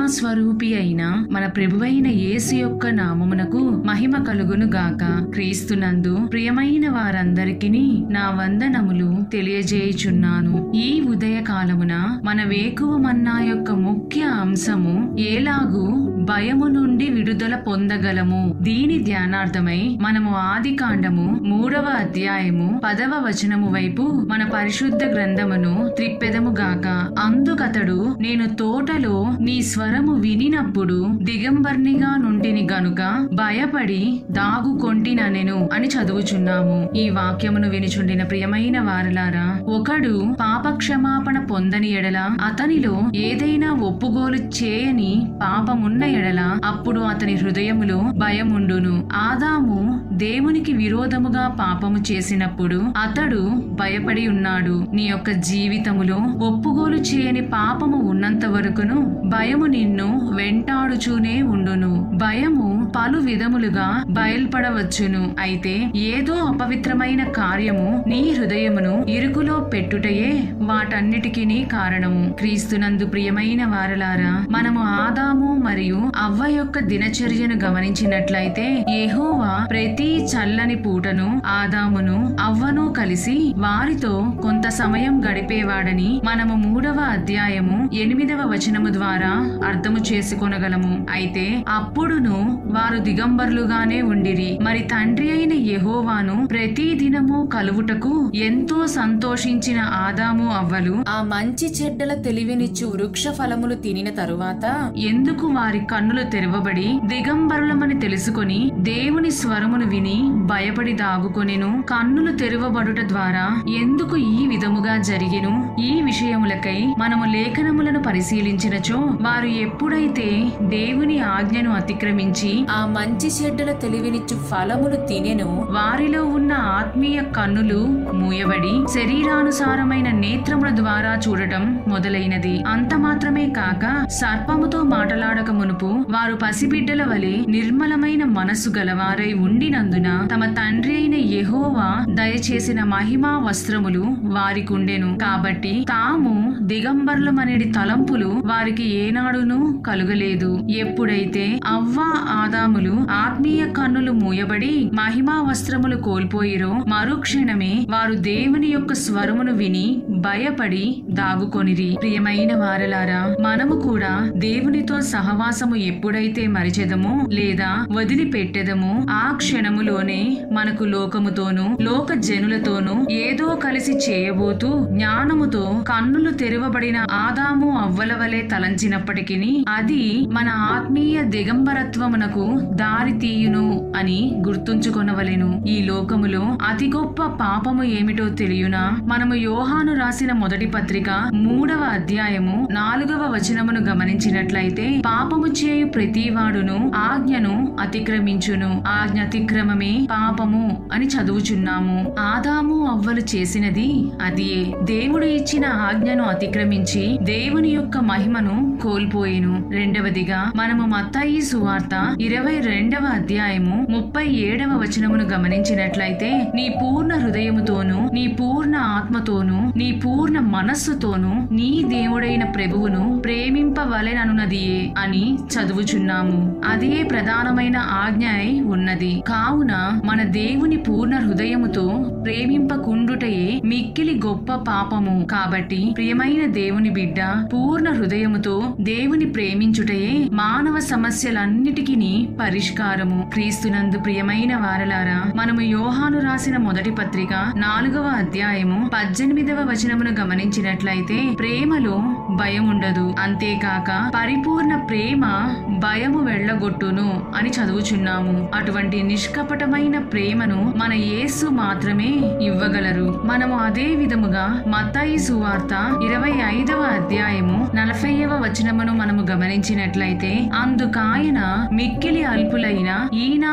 స్వరూపి అయిన మన ప్రభువైన యేసు యొక్క నామమునకు మహిమ కలుగును గాక క్రీస్తునందు ప్రియమైన వారందరికీ నా వందనములు తెలియజేయుచున్నాను ఈ ఉదయ కాలమున మన వేకువ మన్నా యొక్క ముఖ్య అంశము ఏలాగు భయము నుండి విడుదల పొందగలము దీని ధ్యానార్థమై మనము ఆది కాండము మూడవ అధ్యాయము పదవ వచనము వైపు మన పరిశుద్ధ గ్రంథమును త్రిప్పెదము గాక అందుకతడు నేను తోటలో నీ స్వరము వినినప్పుడు దిగంబర్నిగా నుండిని గనుక భయపడి దాగుకొంటిననెను అని చదువుచున్నాము ఈ వాక్యమును వినిచుండిన ప్రియమైన వారలారా ఒకడు పాప క్షమాపణ పొందని ఎడల అతనిలో ఏదైనా ఒప్పుగోలు చేయని పాపమున్న ఎడల అప్పుడు అతని హృదయములో భయముండును ఆదాము దేవునికి విరోధముగా పాపము చేసినప్పుడు అతడు భయపడి ఉన్నాడు నీ యొక్క జీవితములో ఒప్పుగోలు చేయని పాపము ఉన్నంత వరకును భయము నిన్ను వెంటాడుచూనే ఉండును భయము పలు విధములుగా బయల్పడవచ్చును అయితే ఏదో అపవిత్రమైన కార్యము నీ హృదయమును ఇరుకులో పెట్టుటయే వాటన్నిటికీ కారణము క్రీస్తునందు ప్రియమైన వారలారా మనము ఆదాము మరియు అవ్వ యొక్క దినచర్యను గమనించినట్లయితే యెహోవా ప్రతి చల్లని పూటను ఆదామును అవ్వను కలిసి వారితో కొంత సమయం గడిపేవాడని మనము మూడవ అధ్యాయము ఎనిమిదవ వచనము ద్వారా అర్థము చేసుకొనగలము అయితే అప్పుడును వారు దిగంబర్లుగానే ఉండిరి మరి తండ్రి అయిన యెహోవాను ప్రతి దినము కలువుటకు ఎంతో సంతోషించిన ఆదాము అవ్వలు ఆ మంచి చెడ్డల తెలివినిచ్చు వృక్ష ఫలములు తినిన తరువాత ఎందుకు వారి కన్నులు తెరవబడి దిగంబరులమని తెలుసుకొని దేవుని స్వరమును విని భయపడి దాగుకొనెను కన్నులు తెరవబడుట ద్వారా ఎందుకు ఈ విధముగా జరిగెను ఈ విషయములకై మనము లేఖనములను పరిశీలించినచో వారు ఎప్పుడైతే దేవుని ఆజ్ఞను అతిక్రమించి ఆ మంచి చెడ్డల తెలివినిచ్చు ఫలములు తినెను వారిలో ఉన్న ఆత్మీయ కన్నులు మూయబడి శరీరానుసారమైన నేత్రముల ద్వారా చూడటం మొదలైనది అంత మాత్రమే కాక సర్పముతో మాటలాడక మునుపు వారు పసిబిడ్డల వలె నిర్మలమైన మనస్సు గలవారై ఉండినందున తమ తండ్రి అయిన యెహోవా దయచేసిన మహిమా వస్త్రములు వారికుండెను కాబట్టి తాము దిగంబరులమనేటి తలంపులు వారికి ఏనాడును కలుగలేదు ఎప్పుడైతే అవ్వ ఆదాములు ఆత్మీయ కన్నులు మూయబడి మహిమా వస్త్రములు కోల్పోయిరో మరుక్షణమే వారు దేవుని యొక్క స్వరమును విని భయపడి దాగుకొనిరి ప్రియమైన వారలారా మనము కూడా దేవునితో సహవాసము ఎప్పుడైతే మరిచెదమో లేదా వదిలిపెట్టెదమో ఆ క్షణములోనే మనకు లోకముతోనూ లోక జనులతోనూ ఏదో కలిసి చేయబోతూ జ్ఞానముతో కన్నులు తెరవబడిన ఆదాము అవ్వల వలె తలంచినప్పటికీ అది మన ఆత్మీయ దిగంబరత్వమునకు దారి తీయును అని గుర్తుంచుకొనవలెను ఈ లోకములో అతి గొప్ప పాపము ఏమిటో తెలియనా మనము యోహాను రాసిన మొదటి పత్రిక మూడవ అధ్యాయము నాలుగవ వచనమును గమనించినట్లయితే పాపము చేయు ప్రతివాడును ఆజ్ఞను అతిక్రమించును ఆజ్ఞ అతిక్రమమే పాపము అని చదువుచున్నాము ఆదాము అవ్వలు చేసినది అదియే దేవుడు ఇచ్చిన ఆజ్ఞను అతిక్రమించి దేవుని యొక్క మహిమను కోల్పోయిను రెండవదిగా మనము మత్తాయి సువార్త ఇరవై రెండవ అధ్యాయము ముప్పై ఏడవ వచనమును గమనించినట్లయితే నీ పూర్ణ హృదయముతోను నీ పూర్ణ ఆత్మతోను నీ పూర్ణ మనస్సుతోను నీ దేవుడైన ప్రభువును ప్రేమింపవలెననున్నదియే అని చదువుచున్నాము అదే ప్రధానమైన ఆజ్ఞ అయి ఉన్నది కావున మన దేవుని పూర్ణ హృదయముతో ప్రేమింపకుండుటయే మిక్కిలి గొప్ప పాపము కాబట్టి ప్రియమైన దేవుని బిడ్డ పూర్ణ హృదయముతో దేవుని ప్రేమించుటయే మానవ సమస్యలన్నిటికీ పరిష్కారము క్రీస్తునందు ప్రియమైన వారలారా మనము యోహాను రాసిన మొదటి పత్రిక నాలుగవ అధ్యాయము పద్దెనిమిదవ వచనమును గమనించినట్లయితే ప్రేమలో భయం ఉండదు అంతేకాక పరిపూర్ణ ప్రేమ భయము వెళ్ళగొట్టును అని చదువుచున్నాము అటువంటి నిష్కపటమైన ప్రేమను మన యేసు మాత్రమే ఇవ్వగలరు మనము అదే విధముగా మత్తాయి సువార్త ఇరవై ఐదవ అధ్యాయము నలభైవ వచనమును మనము గమనించినట్లయితే అందుకాయన మిక్కిలి అల్పులైన ఈ నా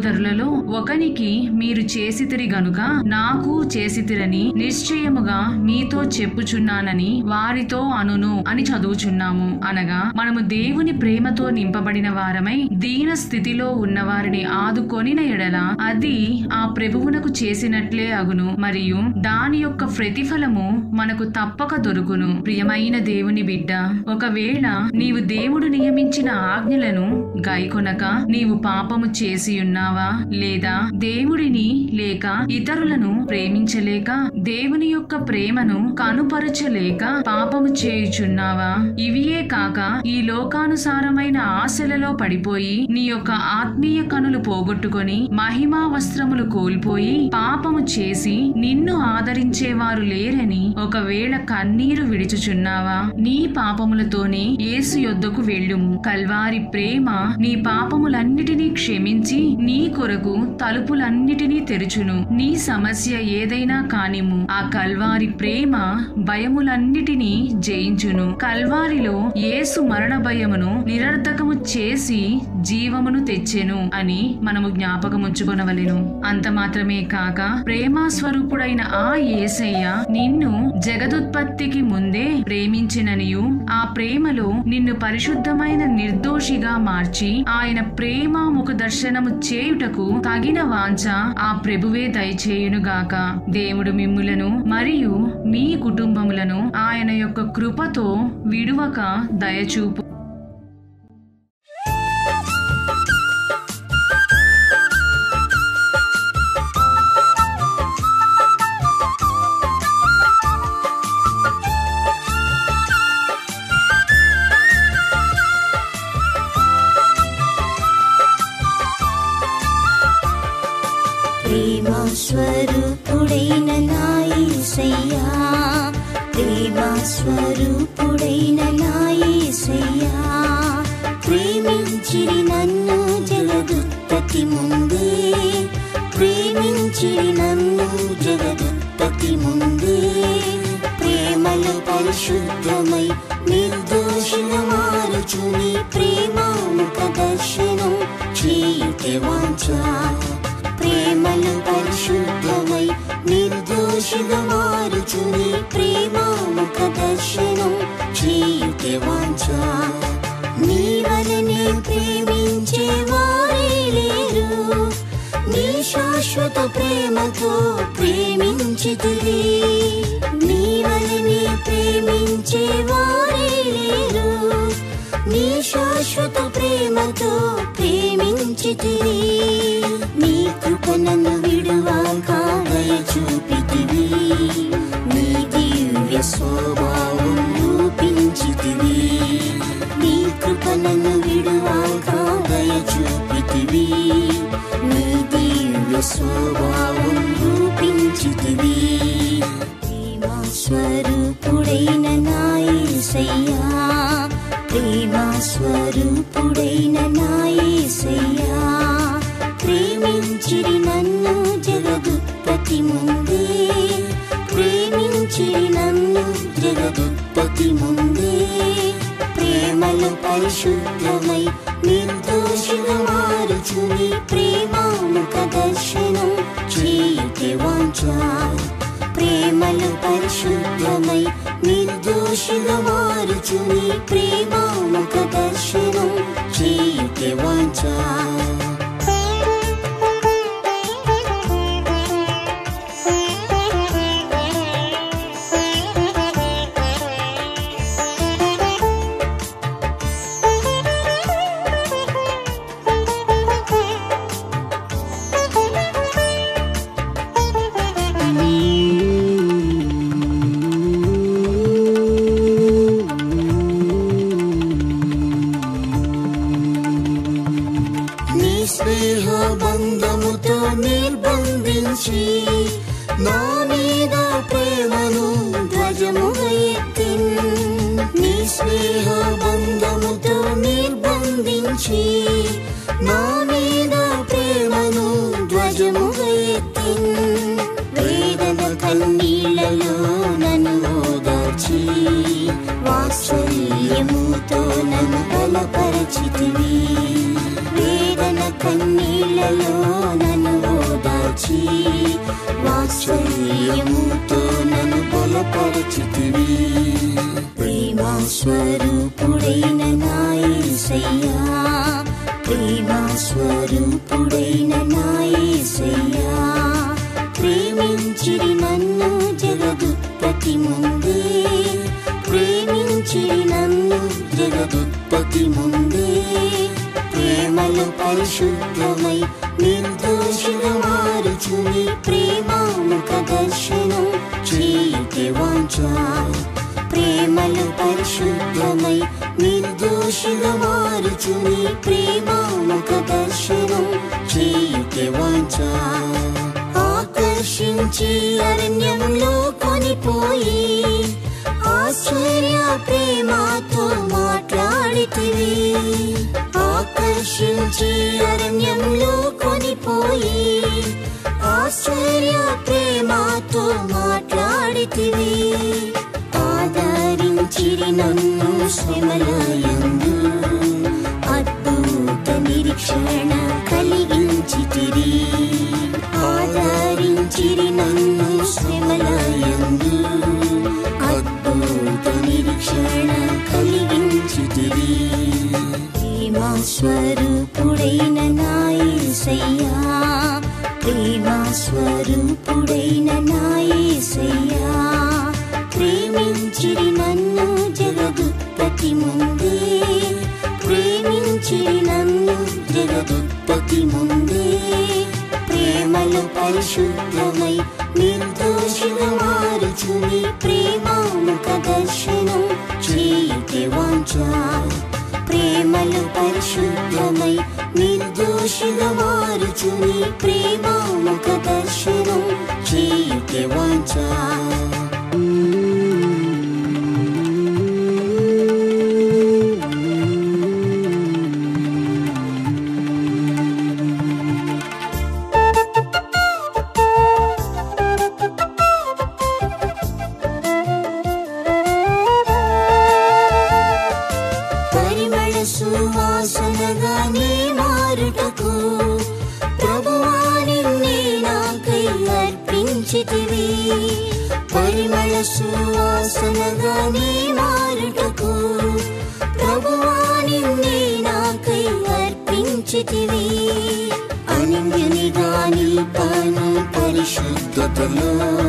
సహోదరులలో ఒకనికి మీరు చేసితిరి గనుక నాకు చేసితిరని నిశ్చయముగా మీతో చెప్పుచున్నానని వారితో అనును అని చదువుచున్నాము అనగా మనము దేవుని ప్రేమతో నింపబడిన వారమై దీన స్థితిలో ఉన్న వారిని ఆదుకొనిన ఎడల అది ఆ ప్రభువునకు చేసినట్లే అగును మరియు దాని యొక్క ప్రతిఫలము మనకు తప్పక దొరుకును ప్రియమైన దేవుని బిడ్డ ఒకవేళ నీవు దేవుడు నియమించిన ఆజ్ఞలను గైకొనక నీవు పాపము చేసి ఉన్నావా లేదా దేవుడిని లేక ఇతరులను ప్రేమించలేక దేవుని యొక్క ప్రేమను కనుపరచలేక పాపము చేయుచున్నావా ఇవియే కాక ఈ లోకానుసారమైన ఆశలలో పడిపోయి నీ యొక్క ఆత్మీయ కనులు పోగొట్టుకొని మహిమా వస్త్రములు కోల్పోయి పాపము చేసి నిన్ను ఆదరించేవారు లేరని ఒకవేళ కన్నీరు విడిచుచున్నావా నీ పాపములతోనే యేసు యొద్దకు వెళ్ళుము కల్వారి ప్రేమ నీ పాపములన్నిటినీ క్షమించి నీ కొరకు తలుపులన్నిటినీ తెరుచును నీ సమస్య ఏదైనా కానిము ఆ కల్వారి ప్రేమ భయములన్నిటినీ జయించును కల్వారిలో యేసు మరణ భయమును నిరర్ధకము చేసి జీవమును తెచ్చెను అని మనము జ్ఞాపకముంచుకొనవలెను అంత మాత్రమే కాక ప్రేమ స్వరూపుడైన ఆ యేసయ్య నిన్ను జగదుత్పత్తికి ముందే ప్రేమించిననియు ఆ ప్రేమలో నిన్ను పరిశుద్ధమైన నిర్దోషిగా మార్చి ఆయన ప్రేమ ముఖ దర్శనము చేయుటకు తగిన వాంఛ ఆ ప్రభువే దయచేయునుగాక దేవుడు మిమ్ములను మరియు మీ కుటుంబములను ఆయన యొక్క కృపతో విడువక దయచూపు ప్రేమా స్వరూపుడైన నాయసయ్యా ప్రేమా స్వరూపుడైన నాయసయ్యా ప్రేమించిరి నన్ను జగదుత్పత్తి ముందే ప్రేమించిరి నన్ను జగదుత్పత్తి ముందే ప్రేమలో పరిశుద్ధమై నిర్దోషిగా మారుచుని ప్రేమాముఖ దర్శనం చేయుటే వాంఛ ప్రేమలు పరిశుద్ధమై నిర్దోషిగా మారుచుని ప్రేమాముఖ దర్శనం చేయుటే వాంఛ నీ వలనే ప్రేమించే వారే లేరు నీ శాశ్వత ప్రేమతో ప్రేమించితివి నీ వలనే ప్రేమించే వారే లేరు నీ శాశ్వత ప్రేమతో ప్రేమించితివి నీ కృప నన్ను విడువాక దయ చూపితివి నీ దివ్య స్వభావం రూపించితివి నీ కృప నన్ను విడువాక దయ చూపితివి నీ దివ్య స్వభావం రూపించితివి ప్రేమా స్వరూపుడైన నాయసయ్యా ప్రేమా స్వరూపుడైన నాయసయ్యా ప్రేమించిరి నన్ను జగదుత్పత్తి ముందే ప్రేమించిరి నన్ను జగదుత్పత్తి ముందే ప్రేమలు పరిశుద్ధమై నిర్దోషిగా మారుచుని ప్రేమాముఖ దర్శనం చేయుటే వాంఛ ప్రేమలు పరిశుద్ధమై నిర్దోషిగా మారుచుని ప్రేమాముఖ దర్శనం చేయుటే వాంఛ నీ స్నేహ బంధముతో నిర్బంధించి నా మీద ప్రేమను ధ్వజముగా ఎత్తిన్ నీ స్నేహ బంధముతో నిర్బంధించి నా మీద ప్రేమను ధ్వజముగా ఎత్తిన్ వేదన కన్నీళ్లలో నన్ను ఓదార్చి వాత్సల్యముతో నన్ను బలపరచితివి వేదన కన్నీళ్లలో నన్ను ఓదార్చి వాత్సల్యముతో నన్ను బల బలపరచితివి ప్రేమ స్వరూపుడైన నాయసయ్యా ప్రేమ స్వరూపుడైన నాయసయ్యా ప్రేమించిరి నన్ను జగదుత్పత్తి ముందే ప్రేమించిరి నన్ను జగదుత్పత్తి ముందే ప్రేమలో పరిశుద్ధమై నిర్దోషిగా మారుచుని ప్రేమాముఖ దర్శనం చేయుటే వాంఛ ప్రేమలో పరిశుద్ధమై నిర్దోషిగా మారుచుని ప్రేమాముఖ దర్శనం చేయుటే వాంఛ ఆకర్షించి అరణ్యంలో కొనిపోయి ఆశ్చర్య ప్రేమతో మాట్లాడితివి ఆకర్షించి అరణ్యంలో కొనిపోయి ఆశ్చర్య ప్రేమతో మాట్లాడితివి ఆదరించిరి నన్ను శ్రమలయందు అద్భుత నిరీక్షణ కలిగించితిరి ఆదరించిరి నన్ను శ్రమలయందు అద్భుత నిరీక్షణ కలిగించితిరి ప్రేమ స్వరూపుడైన నాయసయ్యా ప్రేమ స్వరూపుడైన నాయసయ్యా ప్రేమించిరి నన్ను జగదుత్పత్తి ముందే ప్రేమించిరి నన్ను జగదుత్పత్తి ముందే ప్రేమలో పరిశుద్ధమై నిర్దోషిగా మారుచుని ప్రేమాముఖ దర్శనం చేయుటే వాంఛ ప్రేమలో పరిశుద్ధమై నిర్దోషిగా మారుచుని ప్రేమాముఖ దర్శనం చేయుటే వాంఛ పరిమళ సువాసనగా నీ మారుటకు ప్రభువాని నీ నాకై అర్పించితివి పరిమళ సువాసనగా నీ మారుటకు ప్రభువాని నీ నాకై అర్పించితివి అనింద్యునిగా నిల్పాను పరిశుద్ధతలో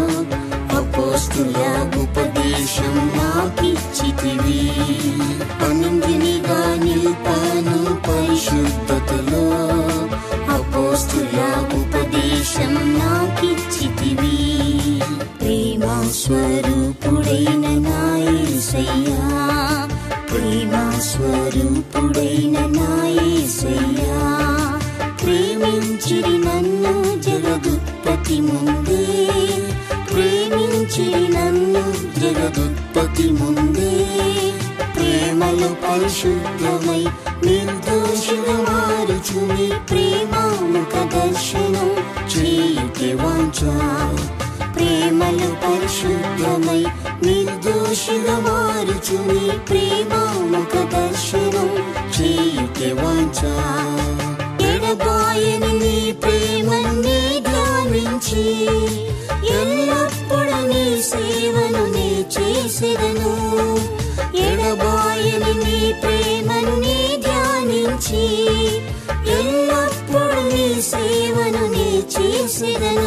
అపోస్తుల ఉపదేశం నాకిచ్చితివి అనింద్యునిగా నిల్పాను పరిశుద్ధతలో అపోస్తుల ఉపదేశం నాకిచ్చితివి ప్రేమ స్వరూపుడైన నాయసయ్యా ప్రేమ స్వరూపుడైన నాయసయ్యా ప్రేమించిరి నన్ను జగదుత్పత్తి ముందే ప్రేమించిరి నన్ను జగదుత్పత్తి ముందే ప్రేమలో పరిశుద్ధమై నిర్దోషిగా మారుచుని ప్రేమాముఖ దర్శనం చేయుటే వాంఛ ప్రేమలో పరిశుద్ధమై నిర్దోషిగా మారుచుని ప్రేమాముఖ దర్శనం చేయుటే వాంఛ ఎడబాయని నీ ప్రేమని ధ్యానించి ఎల్లప్పుడూ నీ సేవను నీ చేసేదను ఎడబాయని నీ ప్రేమని ధ్యానించి ఎల్లప్పుడూ నీ సేవను నీ చేసేదను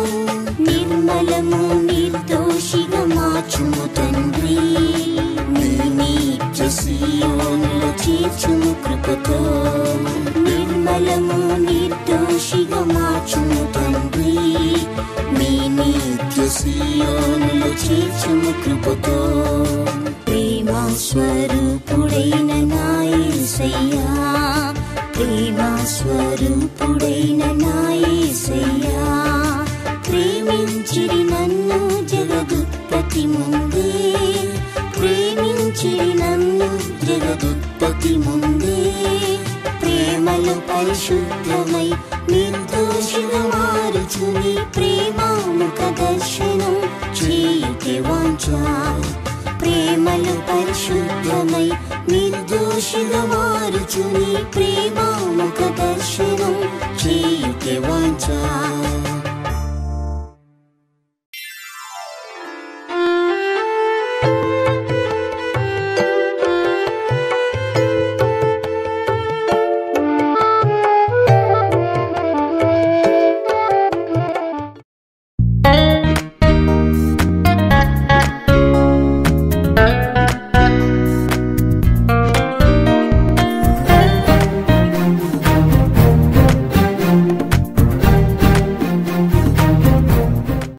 నిర్మలము నిర్దోషిగా మార్చుము తండ్రి నీ నిత్య సీయోనులో చేర్చుము కృపతో నిర్మలము నిర్దోషిగా మార్చుము తండ్రి నీ నిత్య సీయోనులో చేర్చుము కృపతో ప్రేమ స్వరూపుడైన నాయసయ్యా ప్రేమ స్వరూపుడైన నాయసయ్యా ప్రేమించిరి నన్ను జగదుత్పత్తి ముందే ప్రేమించిరి నన్ను జగదుత్పత్తి ముందే ప్రేమలో పరిశుద్ధమై నిర్దోషిగా మారుచుని ప్రేమాముఖ దర్శనం చేయుటే వాంఛ ప్రేమలో పరిశుద్ధమై నిర్దోషిగా మారుచుని ప్రేమాముఖ